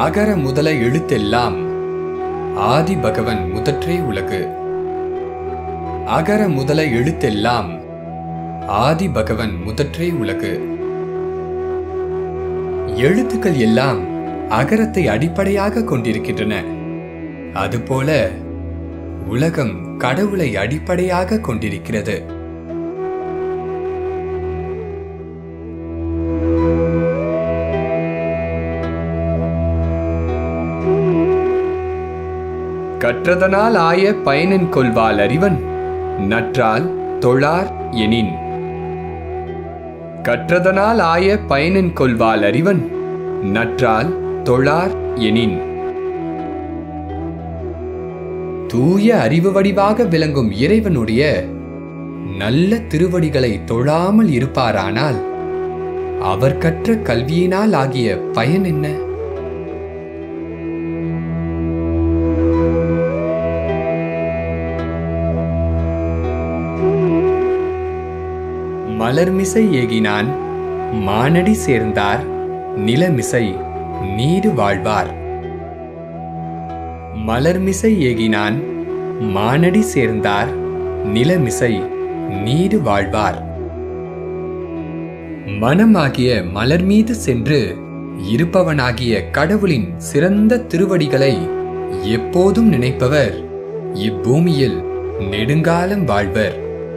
அகர முதல எழுத்தெல்லாம் ஆதி பகவன் முதற்றே உலகு அகர முதல எழுத்தெல்லாம் ஆதி பகவன் முதற்றே உலகு எழுத்துக்கள் எல்லாம் அகரத்தை அடிப்படையாக கொண்டிருக்கின்றன அதுபோல உலகம் கடவுளை அடிப்படையாக கொண்டிருக்கிறது கற்றதனால் ஆய பயனன் கொள்வாள் அறிவன் நற்றால் தொழார் எனின் கற்றதனால் ஆய பயனன் கொள்வாள் அறிவன் நற்றால் தொழார் எனின் தூய அறிவு வடிவாக விளங்கும் இறைவனுடைய நல்ல திருவடிகளை தொழாமல் இருப்பாரானால் அவர் கற்ற கல்வியினால் ஆகிய பயன் என்ன மலர்மிசை ஏகினான் மானடி சேர்ந்தார் நிலமிசை நீடு வாழ்வார் மலர்மிசை ஏகினான் மானடி சேர்ந்தார் நிலமிசை நீடு வாழ்வார் மனமாகிய மலர் மீது சென்று இருப்பவனாகிய கடவுளின் சிறந்த திருவடிகளை எப்போதும் நினைப்பவர் இப்பூமியில் நெடுங்காலம் வாழ்வர்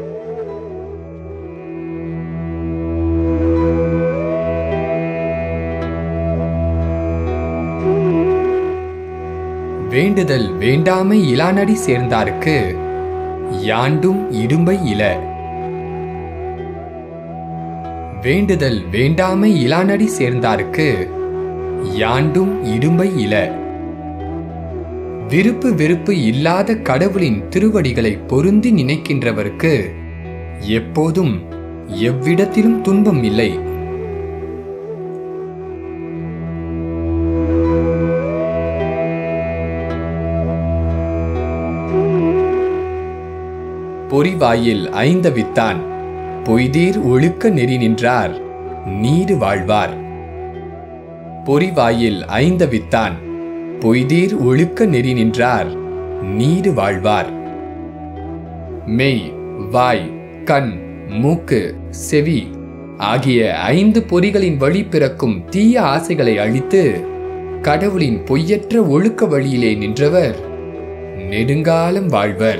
வேண்டுதல் வேண்டாமை இலானடி சேர்ந்தார்க்கு யாண்டும் இடும்பை இல வேண்டுதல் வேண்டாமை இலானடி சேர்ந்தார்க்கு யாண்டும் இடும்பை இல விருப்பு வெறுப்பு இல்லாத கடவுளின் திருவடிகளை பொருந்தி நினைக்கின்றவருக்கு எப்போதும் எவ்விடத்திலும் துன்பம் இல்லை பொறிவாயில் ஐந்தவித்தான் பொய்தீர் ஒழுக்க நெறி நின்றார் நீடு வாழ்வார் பொறிவாயில் ஐந்தவித்தான் பொய்தீர் ஒழுக்க நெறி நின்றார் நீடு வாழ்வார் மெய் வாய் கண் மூக்கு செவி ஆகிய ஐந்து பொறிகளின் வழி பிறக்கும் தீய ஆசைகளை அழித்து கடவுளின் பொய்யற்ற ஒழுக்க வழியிலே நின்றவர் நெடுங்காலம் வாழ்வர்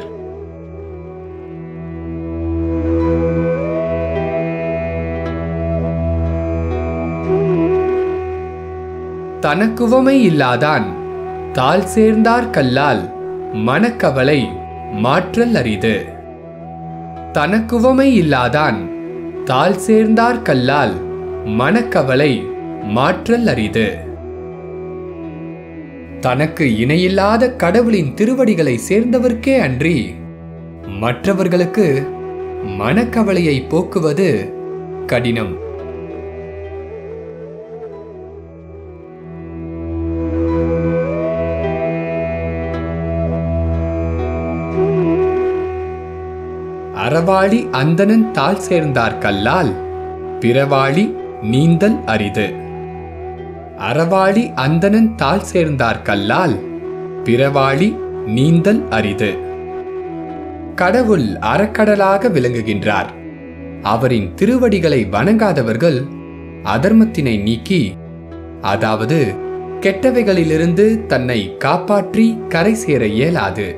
தனக்குவமை இல்லாதான் தாள் சேர்ந்தார் கல்லால் மனக்கவலை மாற்றல் அரிது தனக்குவமை இல்லாதான் தாள் சேர்ந்தார் கல்லால் மனக்கவலை மாற்றல் அரிது தனக்கு இணையில்லாத கடவுளின் திருவடிகளை சேர்ந்தவர்க்கே அன்றி மற்றவர்களுக்கு மனக்கவலையை போக்குவது கடினம் அறவாளி அந்தணன் தாள் சேர்ந்தார் கல்லால் பிறவாளி நீந்தல் அரிது அறவாளி அந்தணன் தாள் சேர்ந்தார் கல்லால் பிறவாளி நீந்தல் அரிது கடவுள் அறக்கடலாக விளங்குகின்றார் அவரின் திருவடிகளை வணங்காதவர்கள் அதர்மத்தினை நீக்கி அதாவது கெட்டவைகளிலிருந்து தன்னை காப்பாற்றி கரை சேர இயலாது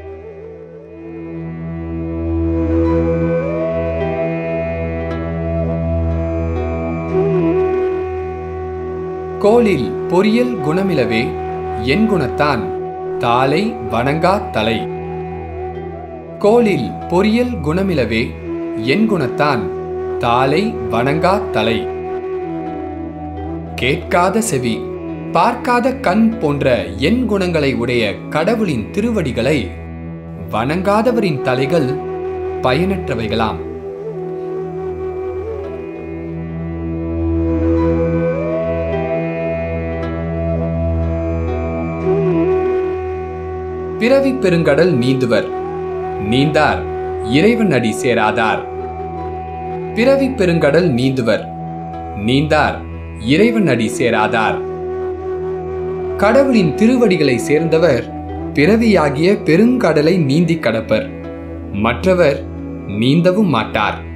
கோளில் பொறியல் குணமிலவே என் குணத்தான் தாளை வணங்கா தலை கோளில் பொறியல் குணமிலவே என் குணத்தான் தாளை வணங்கா தலை கேட்காத செவி பார்க்காத கண் போன்ற என் குணங்களை உடைய கடவுளின் திருவடிகளை வணங்காதவரின் தலைகள் பயனற்றவைகளாம் பிறவி பெருங்கடல் நீந்துவர் நீந்தார் இறைவன் அடி சேராதார் பிறவி பெருங்கடல் நீந்துவர் நீந்தார் இறைவன் அடி சேராதார் கடவுளின் திருவடிகளை சேர்ந்தவர் பிறவியாகிய பெருங்கடலை நீந்தி கடப்பர் மற்றவர் நீந்தவும் மாட்டார்